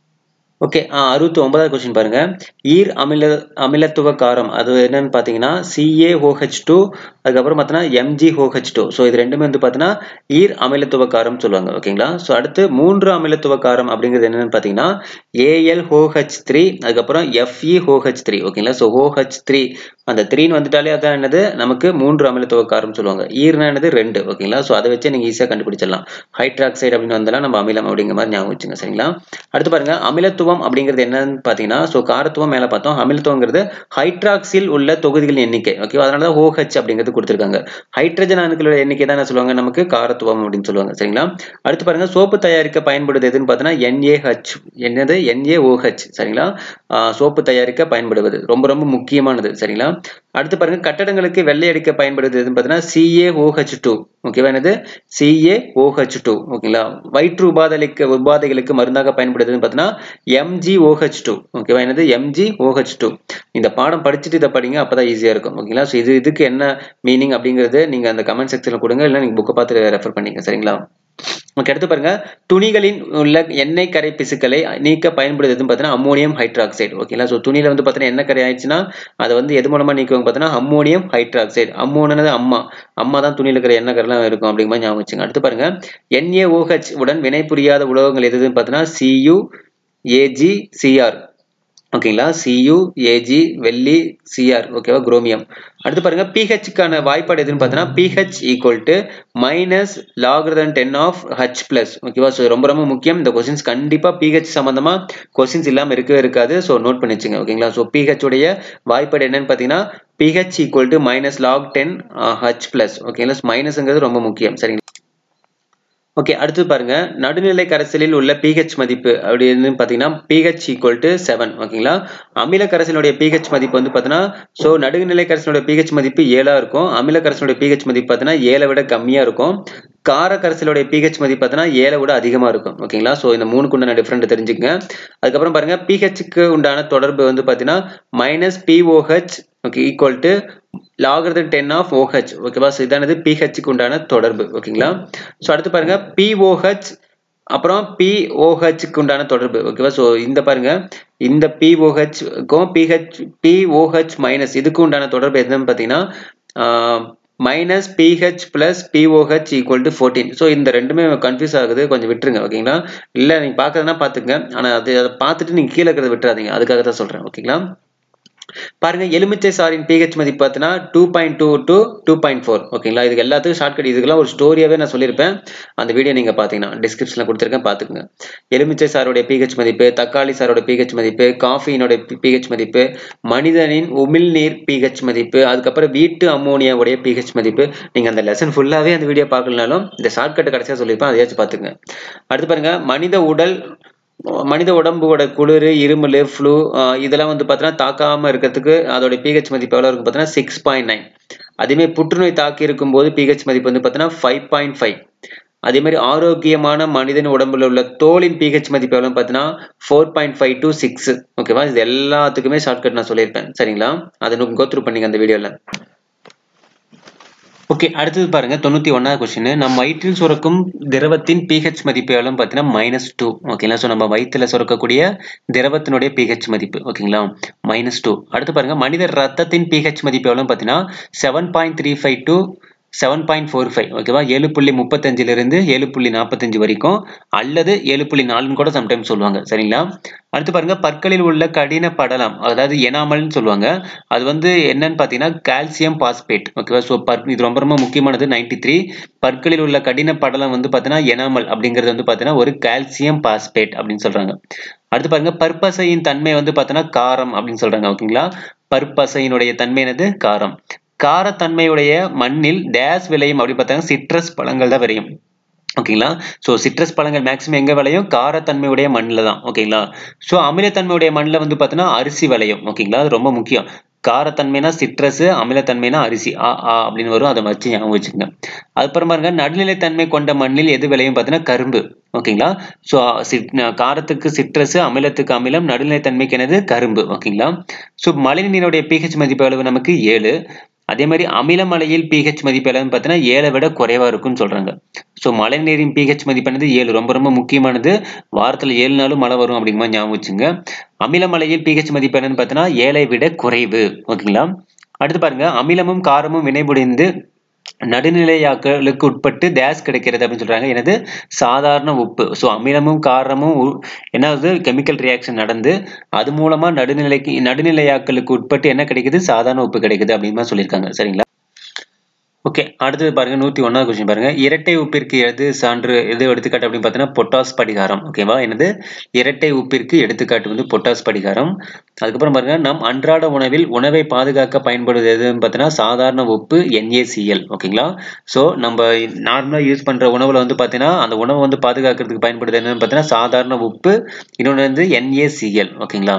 ஓகே அறுபத்தி ஒன்பதாவது கொஸ்டின் பாருங்க ஈர் அமில அமிலத்துவ காரம் அது என்னன்னு பார்த்தீங்கன்னா சிஏஓஹெச் டூ அதுக்கப்புறம் பார்த்தீங்கன்னா எம்ஜிஓஹெச் டூ ஸோ இது ரெண்டுமே வந்து பார்த்தீங்கன்னா ஈர் அமிலத்துவ காரம் சொல்லுவாங்க ஓகேங்களா ஸோ அடுத்து மூன்று அமிலத்துவ காரம் அப்படிங்கிறது என்னன்னு பார்த்தீங்கன்னா ஏஎல்ஓஹெச் த்ரீ அதுக்கப்புறம் எஃப்இஓஹெச் த்ரீ ஓகேங்களா ஸோ ஓஹெச் த்ரீ அந்த த்ரீன்னு வந்துட்டாலே அதான் என்னது நமக்கு மூன்று அமிலத்துவ காரம் சொல்லுவாங்க ஈர்னா என்னது ரெண்டு ஓகேங்களா ஸோ அதை வச்சு நீங்கள் ஈஸியாக கண்டுபிடிச்சிடலாம் ஹைட்ராக்சைடு அப்படின்னு வந்தாலும் நம்ம அமிலம் அப்படிங்கிற மாதிரி ஞாபகம் வச்சுங்க சரிங்களா அடுத்து பாருங்க அமிலத்துவம் அப்படிங்கிறது என்னன்னு பார்த்தீங்கன்னா ஸோ காரத்துவம் மேலே பார்த்தோம் அமிலத்துவங்கிறது ஹைட்ராக்சில் உள்ள தொகுதிகளின் எண்ணிக்கை ஓகே அதனால தான் ஓஹெச் அப்படிங்கிறது கொடுத்துருக்காங்க ஹைட்ரஜன் அணுக்களோட எண்ணிக்கை தான் என்ன சொல்லுவாங்க நமக்கு காரத்துவம் அப்படின்னு சொல்லுவாங்க சரிங்களா அடுத்து பாருங்க சோப்பு தயாரிக்க பயன்படுவது எதுன்னு பார்த்தீங்கன்னா என்ஏஹெச் என்னது என்ஏஓஹெச் சரிங்களா சோப்பு தயாரிக்க பயன்படுவது ரொம்ப ரொம்ப முக்கியமானது சரிங்களா அடுத்து பாருங்க கட்டடங்களுக்கு வெள்ளை அடிக்க பயன்படுது எதுன்னு பார்த்தீங்கன்னா சிஏஓஹெச் டூ ஓகேவா என்னது சிஏஓஹெச் டூ ஓகேங்களா வயிற்று உபாதைகளுக்கு உபாதைகளுக்கு மருந்தாக பயன்படுதுன்னு பார்த்தீங்கன்னா எம்ஜிஓஹெச் டூ ஓகேவா என்னது எம்ஜிஓஹெச் டூ இந்த பாடம் படிச்சுட்டு இதை படிங்க அப்பதான் ஈஸியா இருக்கும் ஓகேங்களா ஸோ இது இதுக்கு என்ன மீனிங் அப்படிங்கிறது நீங்க அந்த கமெண்ட் செக்ஷன்ல கொடுங்க இல்லை நீங்க புக்கை பார்த்து ரெஃபர் பண்ணிங்க சரிங்களா ஓகே அடுத்து பாருங்க துணிகளின் உள்ள எண்ணெய் கரை பிசுக்களை நீக்க பயன்படுதுன்னு பார்த்தீங்கன்னா அம்மோனியம் ஹைட்ராக்சைடு ஓகேங்களா ஸோ துணியில வந்து பார்த்தீங்கன்னா எண்ணெய் கரை ஆயிடுச்சுன்னா அதை வந்து எது மூலமா நீக்குவாங்க பார்த்தீங்கன்னா அம்மோனியம் ஹைட்ராக்சைடு அம்மோனது அம்மா அம்மா தான் துணியில் இருக்கிற எண்ணெய் கரெல்லாம் இருக்கும் அப்படிங்கிற மாதிரி ஞாபகம் வச்சுங்க அடுத்து பாருங்க NaOH உடன் வினை புரியாத உலோகங்கள் எதுன்னு பார்த்தீங்கன்னா Cu ஏஜி சிஆர் ஓகேங்களா சியு ஏஜி வெள்ளி சிஆர் ஓகேவா குரோமியம் அடுத்து பாருங்க பிஹெச்க்கான வாய்ப்பாடு எதுன்னு பார்த்தீங்கன்னா P H equal to minus logarithm ten of H plus ஓகேவா ஸோ ரொம்ப ரொம்ப முக்கியம் இந்த கொஸ்டின்ஸ் கண்டிப்பா பிஹெச் சம்பந்தமா கொஸ்டின்ஸ் இல்லாமல் இருக்கவே இருக்காது ஸோ நோட் பண்ணி வச்சுங்க ஓகேங்களா ஸோ பிஹெச் உடைய வாய்ப்பாடு என்னன்னு பார்த்தீங்கன்னா P H equal to minus log ten H plus ஓகேங்களா மைனஸ்ங்கிறது ரொம்ப முக்கியம் சரிங்களா ஓகே அடுத்து பாருங்க நடுநிலை கரைசலில் உள்ள pH மதிப்பு அப்படின்னு பார்த்தீங்கன்னா pH ஈக்குவல் டு செவன் ஓகேங்களா அமில கரைசலுடைய pH மதிப்பு வந்து பார்த்தீங்கன்னா ஸோ நடுநிலை கரைசலுடைய pH மதிப்பு ஏழா இருக்கும் அமில கரைசலுடைய pH மதிப்பு பார்த்தீங்கன்னா ஏழை விட கம்மியா இருக்கும் கார கரைசலுடைய pH மதிப்பு பார்த்தீங்கன்னா ஏழை விட அதிகமா இருக்கும் ஓகேங்களா ஸோ இந்த மூணுக்கு உண்டான டிஃப்ரெண்ட் தெரிஞ்சுக்கங்க அதுக்கப்புறம் பாருங்க pHக்கு உண்டான தொடர்பு வந்து பார்த்தீங்கன்னா minus P O H okay equal to logarithm ten of O H ஓகேவா ஸோ இதானது பிஹெச்சுக்கு உண்டான தொடர்பு ஓகேங்களா ஸோ அடுத்து பாருங்க பிஓஹெச் அப்புறம் பிஓஹெச்சுக்கு உண்டான தொடர்பு ஓகேவா ஸோ இந்த பாருங்க இந்த பிஓஹெச்க்கும் பிஹெச் பிஓஹெச் மைனஸ் இதுக்கு உண்டான தொடர்பு எதுன்னு பார்த்தீங்கன்னா minus P H plus P O H equal to fourteen so இந்த ரெண்டுமே கன்ஃபியூஸ் ஆகுது கொஞ்சம் விட்டுருங்க ஓகேங்களா இல்லை நீங்கள் பார்க்கறதுனா பார்த்துங்க ஆனால் அது அதை பார்த்துட்டு நீங்கள் கீழே இருக்கிறத விட்டுறாதீங்க அதுக்காக தான் சொல்கிறேன் ஓகேங்களா பாருங்க எலுமிச்சை சாரின் pH மதிப்பு பார்த்தீங்கன்னா two point two to two point four ஓகேங்களா இதுக்கு எல்லாத்துக்கும் ஷார்ட்கட் இதுக்கெல்லாம் ஒரு ஸ்டோரியாவே நான் சொல்லியிருப்பேன் அந்த வீடியோ நீங்க பாத்தீங்கன்னா டிஸ்கிரிப்ஷன்ல கொடுத்துருக்கேன் பாத்துக்கோங்க எலுமிச்சை சாரோட pH மதிப்பு தக்காளி சாரோட pH மதிப்பு காஃபியினோட pH மதிப்பு மனிதனின் உமிழ்நீர் pH மதிப்பு அதுக்கப்புறம் வீட்டு அம்மோனியாவுடைய pH மதிப்பு நீங்க அந்த லெசன் ஃபுல்லாவே அந்த வீடியோ பார்க்கலனாலும் இந்த ஷார்ட்கட் கடைசியா சொல்லியிருப்பேன் அதையாச்சும் பாத்துங்க அடுத்து பாருங்க மனித உடல் மனித உடம்போட குளிர் இருமல் ஃப்ளூ இதெல்லாம் வந்து பார்த்தீங்கன்னா தாக்காம இருக்கிறதுக்கு அதோட பிஹெச் மதிப்பு எவ்வளோ இருக்கும் பார்த்தீங்கன்னா சிக்ஸ் பாயிண்ட் நைன் அதேமாதிரி புற்றுநோய் தாக்கி இருக்கும்போது பிஹெச் மதிப்பு வந்து பார்த்தீங்கன்னா ஃபைவ் பாயிண்ட் ஃபைவ் அதே மாதிரி ஆரோக்கியமான மனிதன் உடம்புல உள்ள தோலின் பிஹெச் மதிப்பு எவ்வளோ பார்த்தீங்கன்னா four point five to six ஓகேவா இது எல்லாத்துக்குமே ஷார்ட்கட் நான் சொல்லியிருப்பேன் சரிங்களா அதை கோத்ரூ பண்ணீங்க அந்த வீடியோவில் ஓகே அடுத்தது பாருங்க தொண்ணூத்தி ஒன்னாவது கொஸ்டின் நம்ம வயிற்றில் சுரக்கும் திரவத்தின் பிஹெச் மதிப்பு எவ்வளவு பார்த்தீங்கன்னா மைனஸ் டூ ஓகேங்களா ஸோ நம்ம வயிற்றுல சுரக்கக்கூடிய திரவத்தினுடைய பிஹெச் மதிப்பு ஓகேங்களா மைனஸ் டூ அடுத்து பாருங்க மனித ரத்தத்தின் பிஹெச் மதிப்பு எவ்வளவு பார்த்தீங்கன்னா seven point three five to seven point four five ஓகேவா ஏழு புள்ளி முப்பத்தஞ்சிலிருந்து ஏழு புள்ளி நாற்பத்தஞ்சு வரைக்கும் அல்லது ஏழு புள்ளி நாலுன்னு கூட சம்டைம்ஸ் சொல்லுவாங்க சரிங்களா அடுத்து பாருங்க பற்களில் உள்ள கடின படலம் அதாவது எனாமல்னு சொல்லுவாங்க அது வந்து என்னன்னு பார்த்தீங்கன்னா கால்சியம் பாஸ்பேட் ஓகேவா ஸோ பற் இது ரொம்ப ரொம்ப முக்கியமானது நைன்டி த்ரீ பற்களில் உள்ள கடின படலம் வந்து பார்த்தீங்கன்னா எனாமல் அப்படிங்கிறது வந்து பார்த்தீங்கன்னா ஒரு கால்சியம் பாஸ்பேட் அப்படின்னு சொல்றாங்க அடுத்து பாருங்க பற்பசையின் தன்மை வந்து பார்த்தீங்கன்னா காரம் அப்படின்னு சொல்றாங்க ஓகேங்களா பற்பசையினுடைய தன்மை என்னது காரம் காரத்தன்மையுடைய மண்ணில் டேஸ் விளையும் அப்படின்னு பார்த்தாங்க சிட்ரஸ் பழங்கள் தான் விளையும் ஓகேங்களா ஸோ சிட்ரஸ் பழங்கள் மேக்ஸிமம் எங்கே விளையும் காரத்தன்மையுடைய மண்ணில் தான் ஓகேங்களா ஸோ அமிலத்தன்மையுடைய மண்ணில் வந்து பார்த்தீங்கன்னா அரிசி விளையும் ஓகேங்களா அது ரொம்ப முக்கியம் காரத்தன்மைனா சிட்ரஸ் அமிலத்தன்மைனா அரிசி ஆ ஆ அப்படின்னு வரும் அதை வச்சு ஞாபகம் வச்சுக்கோங்க அதுக்கப்புறம் பாருங்க நடுநிலைத்தன்மை கொண்ட மண்ணில் எது விளையும் பார்த்தீங்கன்னா கரும்பு ஓகேங்களா ஸோ காரத்துக்கு சிட்ரஸ் அமிலத்துக்கு அமிலம் நடுநிலைத்தன்மைக்கு என்னது கரும்பு ஓகேங்களா ஸோ மழை நீருடைய பிஹெச் மதிப்பு அளவு நமக்கு ஏழு அதே மாதிரி அமிலமலையில் பிஹெச் மதிப்பு எல்லாம் பார்த்தீங்கன்னா ஏழை விட குறைவா இருக்கும்னு சொல்றாங்க ஸோ மழை நீரின் பிஹெச் மதிப்பானது ஏழு ரொம்ப ரொம்ப முக்கியமானது வாரத்தில் ஏழு நாளும் மழை வரும் அப்படிங்கிற மாதிரி ஞாபகம் வச்சுங்க அமிலமலையில் பிஹெச் மதிப்பு என்னன்னு பார்த்தீங்கன்னா ஏழை விட குறைவு ஓகேங்களா அடுத்து பாருங்க அமிலமும் காரமும் வினைபுரிந்து நடுநிலையாக்களுக்கு உட்பட்டு டேஸ் கிடைக்கிறது அப்படின்னு சொல்றாங்க எனது சாதாரண உப்பு ஸோ அமிலமும் காரமும் என்னது கெமிக்கல் ரியாக்ஷன் நடந்து அது மூலமா நடுநிலைக்கு நடுநிலையாக்களுக்கு உட்பட்டு என்ன கிடைக்குது சாதாரண உப்பு கிடைக்குது அப்படின்னு சொல்லியிருக்காங்க சரிங்களா ஓகே அடுத்தது பாருங்க நூத்தி ஒன்னாவது கொஸ்டின் பாருங்க இரட்டை உப்பிற்கு எது சான்று எது எடுத்துக்காட்டு அப்படின்னு பார்த்தீங்கன்னா பொட்டாஸ் படிகாரம் ஓகேவா என்னது இரட்டை உப்பிற்கு எடுத்துக்காட்டு வந்து பொட்டாஸ் படிகாரம் அதுக்கப்புறம் பாருங்க நம் அன்றாட உணவில் உணவை பாதுகாக்க பயன்படுவது எதுன்னு பார்த்தீங்கன்னா சாதாரண உப்பு என்ஏசிஎல் ஓகேங்களா ஸோ நம்ம நார்மலாக யூஸ் பண்ற உணவுல வந்து பார்த்தீங்கன்னா அந்த உணவை வந்து பாதுகாக்கிறதுக்கு பயன்படுது என்னன்னு பார்த்தீங்கன்னா சாதாரண உப்பு இன்னொன்று வந்து என்ஏசிஎல் ஓகேங்களா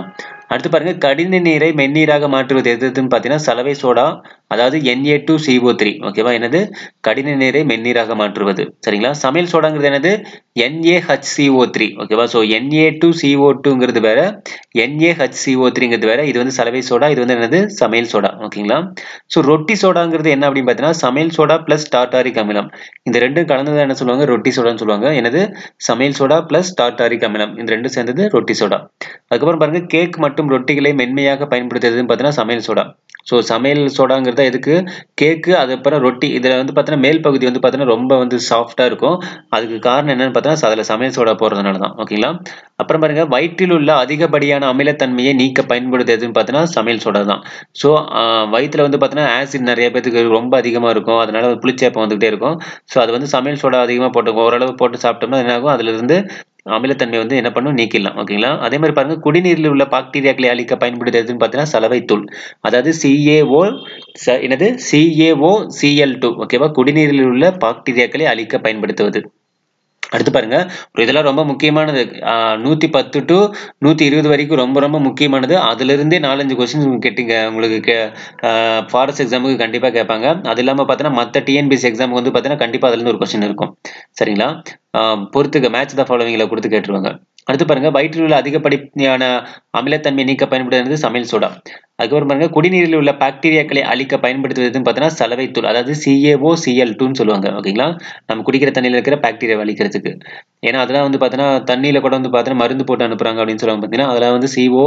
அடுத்து பாருங்க கடின நீரை மென்னீராக மாற்றுவது எதுன்னு பார்த்தீங்கன்னா சலவை சோடா அதாவது என்ஏ டூ சிஓ த்ரீ ஓகேவா என்னது கடின நீரை மென்னீராக மாற்றுவது சரிங்களா சமையல் சோடாங்கிறது என்னது என்ஏஹெச்சிஓ த்ரீ ஓகேவா ஸோ என்ஏ டூ சிஓ டூங்கிறது வேற என்ஏஹெச்சிஓ த்ரீங்கிறது வேற இது வந்து சலவை சோடா இது வந்து என்னது சமையல் சோடா ஓகேங்களா ஸோ ரொட்டி சோடாங்கிறது என்ன அப்படின்னு பார்த்தீங்கன்னா சமையல் சோடா பிளஸ் டாட்டாரிக் அமிலம் இந்த ரெண்டும் கலந்தது என்ன சொல்லுவாங்க ரொட்டி சோடான்னு சொல்லுவாங்க என்னது சமையல் சோடா பிளஸ் டாட்டாரிக் அமிலம் இந்த ரெண்டும் சேர்ந்தது ரொட்டி சோடா அதுக்கப்புறம் பாருங்க கேக் மற்றும் ரொட்டிகளை மென்மையாக பயன்படுத்துறதுன்னு பார்த்தீங்கன்னா சமையல் சோடா ஸோ சமையல் சோடாங்கிறது எதுக்கு கேக்கு அதுக்கப்புறம் ரொட்டி இதில் வந்து பார்த்தீங்கன்னா மேல் பகுதி வந்து பார்த்தீங்கன்னா ரொம்ப வந்து சாஃப்டாக இருக்கும் அதுக்கு காரணம் என்னன்னு பார்த்தீங்கன்னா அதில் சமையல் சோடா போடுறதுனால தான் ஓகேங்களா அப்புறம் பாருங்க வயிற்றில் உள்ள அதிகப்படியான அமிலத்தன்மையை நீக்க பயன்படுத்துறதுன்னு பார்த்தீங்கன்னா சமையல் சோடா தான் ஸோ வயிற்றில் வந்து பார்த்தீங்கன்னா ஆசிட் நிறைய பேத்துக்கு ரொம்ப அதிகமாக இருக்கும் அதனால புளிச்சேப்பம் வந்துகிட்டே இருக்கும் ஸோ அது வந்து சமையல் சோடா அதிகமாக போட்டு ஓரளவு போட்டு சாப்பிட்டோம்னா என்ன ஆகும் அதுலேருந்து அமிலத்தன்மை வந்து என்ன பண்ணும் நீக்கிடலாம் ஓகேங்களா அதே மாதிரி பாருங்க குடிநீரில் உள்ள பாக்டீரியாக்களை அழிக்க பயன்படுத்துறதுன்னு பார்த்தீங்கன்னா சலவை தூள் அதாவது சிஏஓ என்னது சிஏஓ சிஎல் டூ ஓகேவா குடிநீரில் உள்ள பாக்டீரியாக்களை அழிக்க பயன்படுத்துவது அடுத்து பாருங்க இதெல்லாம் ரொம்ப முக்கியமானது நூத்தி பத்து டு நூத்தி இருபது வரைக்கும் ரொம்ப ரொம்ப முக்கியமானது அதுல இருந்தே நாலஞ்சு கொஸ்டின் கேட்டீங்க உங்களுக்கு ஃபாரஸ்ட் எக்ஸாமுக்கு கண்டிப்பா கேட்பாங்க அது இல்லாம பாத்தீங்கன்னா மத்த டிஎன்பிஎஸ் எக்ஸாமுக்கு வந்து பாத்தீங்கன்னா கண்டிப்பா அதுல இருந்து ஒரு கொஸ்டின் இருக்கும் சரிங்களா பொறுத்துக்க மேட்ச் த ஃபாலோவிங்ல கொடுத்து கேட்டுருவாங்க அடுத்து பாருங்க வயிற்றில் உள்ள அதிகப்படியான அமிலத்தன்மை நீக்க பயன்படுத்துறது சமையல் சோடா அதுக்கப்புறம் பாருங்க குடிநீரில் உள்ள பாக்டீரியாக்களை அழிக்க பயன்படுத்துவதுன்னு பார்த்தீங்கன்னா சலவை தூள் அதாவது சிஏஓ சிஎல் டூன்னு சொல்லுவாங்க ஓகேங்களா நம்ம குடிக்கிற தண்ணியில் இருக்கிற பாக்டீரியா அழிக்கிறதுக்கு ஏன்னா அதெல்லாம் வந்து பார்த்தீங்கன்னா தண்ணியில் கூட வந்து பார்த்தீங்கன்னா மருந்து போட்டு அனுப்புறாங்க அப்படின்னு சொல்லுவாங்க பார்த்தீங்கன்னா அதெல்லாம் வந்து சிஓ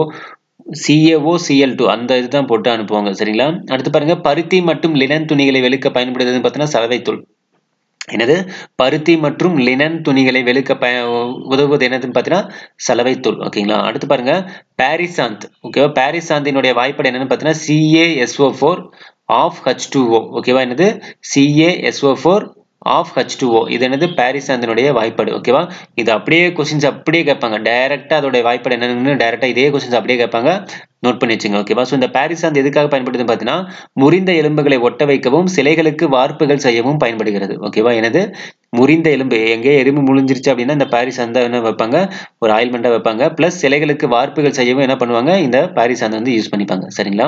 சிஏஓ சிஎல் டூ அந்த இதுதான் போட்டு அனுப்புவாங்க சரிங்களா அடுத்து பாருங்க பருத்தி மற்றும் லினன் துணிகளை வெளுக்க பயன்படுத்துறதுன்னு பார்த்தீங்கன்னா சலவை தூள் என்னது பருத்தி மற்றும் லினன் துணிகளை வெளுக்க ப உதவுவது என்னதுன்னு பார்த்தீங்கன்னா சலவை தூள் ஓகேங்களா அடுத்து பாருங்க பாரிசாந்த் ஓகேவா பாரிசாந்தினுடைய வாய்ப்பாடு என்னன்னு பார்த்தீங்கன்னா C A S O four of H two O ஓகேவா என்னது C A S O four of H two O இது என்னது பாரிசாந்தினுடைய வாய்ப்பாடு ஓகேவா இது அப்படியே கொஸ்டின்ஸ் அப்படியே கேட்பாங்க டைரக்டா அதோட வாய்ப்பாடு என்னன்னு டைரக்டா இதே கொஸ்டின்ஸ் அப்படியே கேட்பாங்க நோட் பண்ணி வச்சுங்க ஓகேவா ஸோ இந்த பாரிசாந்த் எதுக்காக பயன்படுதுன்னு பார்த்தீங்கன்னா முறிந்த எலும்புகளை ஒட்ட வைக்கவும் சிலைகளுக்கு வார்ப்புகள் செய்யவும் பயன்படுகிறது ஓகேவா எனது முறிந்த எலும்பு எங்கே எறும்பு முழிஞ்சிருச்சு அப்படின்னா இந்த பாரிசாந்தை என்ன வைப்பாங்க ஒரு ஆயில்மெண்ட்டாக வைப்பாங்க ப்ளஸ் சிலைகளுக்கு வார்ப்புகள் செய்யவும் என்ன பண்ணுவாங்க இந்த பாரிசாந்தை வந்து யூஸ் பண்ணிப்பாங்க சரிங்களா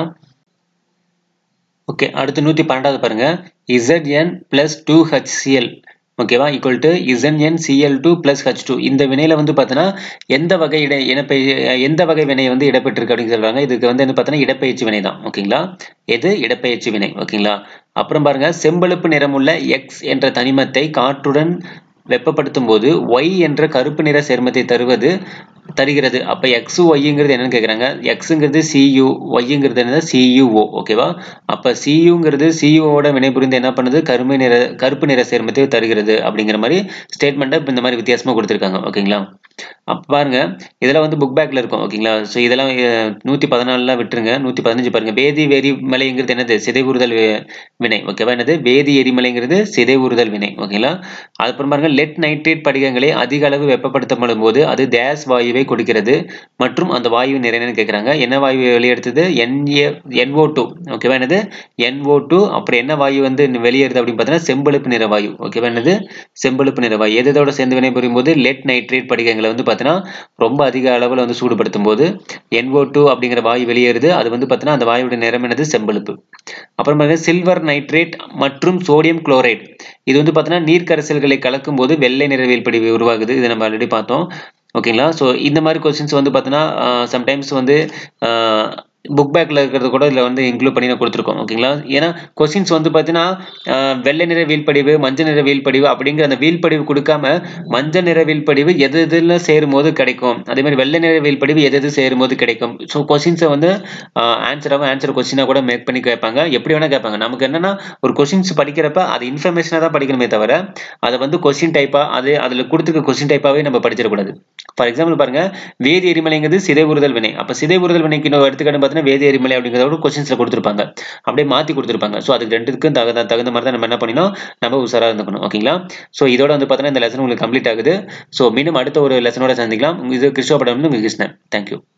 ஓகே அடுத்து நூற்றி பன்னெண்டாவது பாருங்க இசட்என் பிளஸ் டூ ஹெச்சிஎல் ஓகேவா equal to Z N C L two plus H two இந்த வினையில வந்து பார்த்தீங்கன்னா எந்த வகை இட இனப்பெய் எந்த வகை வினை வந்து இடப்பெற்றிருக்கு அப்படின்னு சொல்றாங்க இதுக்கு வந்து என்ன பார்த்தீங்கன்னா இடப்பெயர்ச்சி வினை தான் ஓகேங்களா எது இடப்பெயர்ச்சி வினை ஓகேங்களா அப்புறம் பாருங்க செம்பழுப்பு நிறமுள்ள எக்ஸ் என்ற தனிமத்தை காற்றுடன் வெப்பப்படுத்தும் போது ஒய் என்ற கருப்பு நிற சேர்மத்தை தருவது தருகிறது அப்ப எக்ஸ் ஒய்ங்கிறது என்னன்னு கேக்குறாங்க எக்ஸுங்கிறது சியு ஒய்ங்கிறது என்னது சியுஓ ஓகேவா அப்ப சியுங்கிறது சியுவோட வினைபுரிந்து என்ன பண்ணுது கருமை நிற கருப்பு நிற சேர்மத்தை தருகிறது அப்படிங்கிற மாதிரி ஸ்டேட்மெண்ட்டை இந்த மாதிரி வித்தியாசமா கொடுத்துருக்காங்க ஓகேங்களா அப்ப பாருங்க இதெல்லாம் வந்து புக் பேக்ல இருக்கும் ஓகேங்களா ஸோ இதெல்லாம் நூத்தி பதினாலுலாம் விட்டுருங்க நூத்தி பதினஞ்சு பாருங்க வேதி எரிமலைங்கிறது என்னது சிதைவுறுதல் வினை ஓகேவா என்னது வேதி எரிமலைங்கிறது சிதைவுறுதல் வினை ஓகேங்களா அதுக்கப்புறம் பாருங்க லெட் நைட்ரேட் படிகங்களை அதிக அளவு வெப்பப்படுத்தப்படும் போது அது டேஸ் வாயுவை கொடுக்கிறது மற்றும் அந்த வாயு நிறையன்னு கேட்குறாங்க என்ன வாயு வெளியெடுத்தது என்ஏ என்ஓ டூ ஓகேவா என்னது என்ஓ டூ அப்புறம் என்ன வாயு வந்து வெளியேறுது அப்படின்னு பார்த்தீங்கன்னா செம்பழுப்பு நிற வாயு ஓகேவா என்னது செம்பழுப்பு நிற வாயு எதோட சேர்ந்து வினைபுரியும் போது லெட் நைட்ரேட் படிகங்களை வந்து பார்த்தீங்கன்னா ரொம்ப அதிக அளவில் வந்து சூடுபடுத்தும் போது என்ஓ டூ அப்படிங்கிற வாயு வெளியேறுது அது வந்து பார்த்தீங்கன்னா அந்த வாயுடைய நிறம் என்னது செம்பழுப்பு அப்புறம் பாருங்க சில்வர் நைட்ரேட் மற்றும் சோடியம் குளோரைட் இது வந்து பார்த்தீங்கன்னா நீர்க்கரைசல்களை கலக்கும் போது வெள்ளை நிறவியல் படிவு உருவாகுது இதை நம்ம ஆல்ரெடி பார்த்தோம் ஓகேங்களா ஸோ இந்த மாதிரி கொஸ்டின்ஸ் வந்து பார்த்தீங்கன்னா சம்டைம்ஸ் வந்து புக் பேக்கில் இருக்கிறது கூட இதில் வந்து இன்க்ளூட் பண்ணி நான் கொடுத்துருக்கோம் ஓகேங்களா ஏன்னா கொஸ்டின்ஸ் வந்து பார்த்தீங்கன்னா வெள்ளை நிற வீழ்படிவு மஞ்சள் நிற வீழ்படிவு அப்படிங்கிற அந்த வீழ்படிவு கொடுக்காம மஞ்சள் நிற வீழ்படிவு எது எதில் சேரும் போது கிடைக்கும் அதே மாதிரி வெள்ளை நிற வீழ்படிவு எது எது சேரும் போது கிடைக்கும் ஸோ கொஸ்டின்ஸை வந்து ஆன்சராகவும் ஆன்சர் கொஸ்டினாக கூட மேக் பண்ணி கேட்பாங்க எப்படி வேணால் கேட்பாங்க நமக்கு என்னன்னா ஒரு கொஸ்டின்ஸ் படிக்கிறப்ப அது இன்ஃபர்மேஷனாக தான் படிக்கணுமே தவிர அதை வந்து கொஸ்டின் டைப்பாக அது அதில் கொடுத்துருக்க கொஸ்டின் டைப்பாகவே நம்ம படிச்சிடக்கூடாது ஃபார் எக்ஸாம்பிள் பாருங்க வேதி எரிமலைங்கிறது சிதைவுறுதல் வினை அப்போ சிதைவுறுதல் வினைக்கு இன்னொரு எடுத்துக்காட்டு பார்த்தீங்கன்னா வேதி எரிமலை அப்படிங்கிறத கொஸ்டின்ஸ்ல கொடுத்துருப்பாங்க அப்படியே மாத்தி கொடுத்துருப்பாங்க ஸோ அதுக்கு ரெண்டுக்கும் தகுந்த தகுந்த மாதிரி தான் நம்ம என்ன பண்ணினோம் நம்ம உஷாரா இருந்துக்கணும் ஓகேங்களா ஸோ இதோட வந்து பார்த்தீங்கன்னா இந்த லெசன் உங்களுக்கு கம்ப்ளீட் ஆகுது ஸோ மீண்டும் அடுத்த ஒரு லெசனோட சந்திக்கலாம் இது கிருஷ்ண படம் கிருஷ்ணன் தேங்க்யூ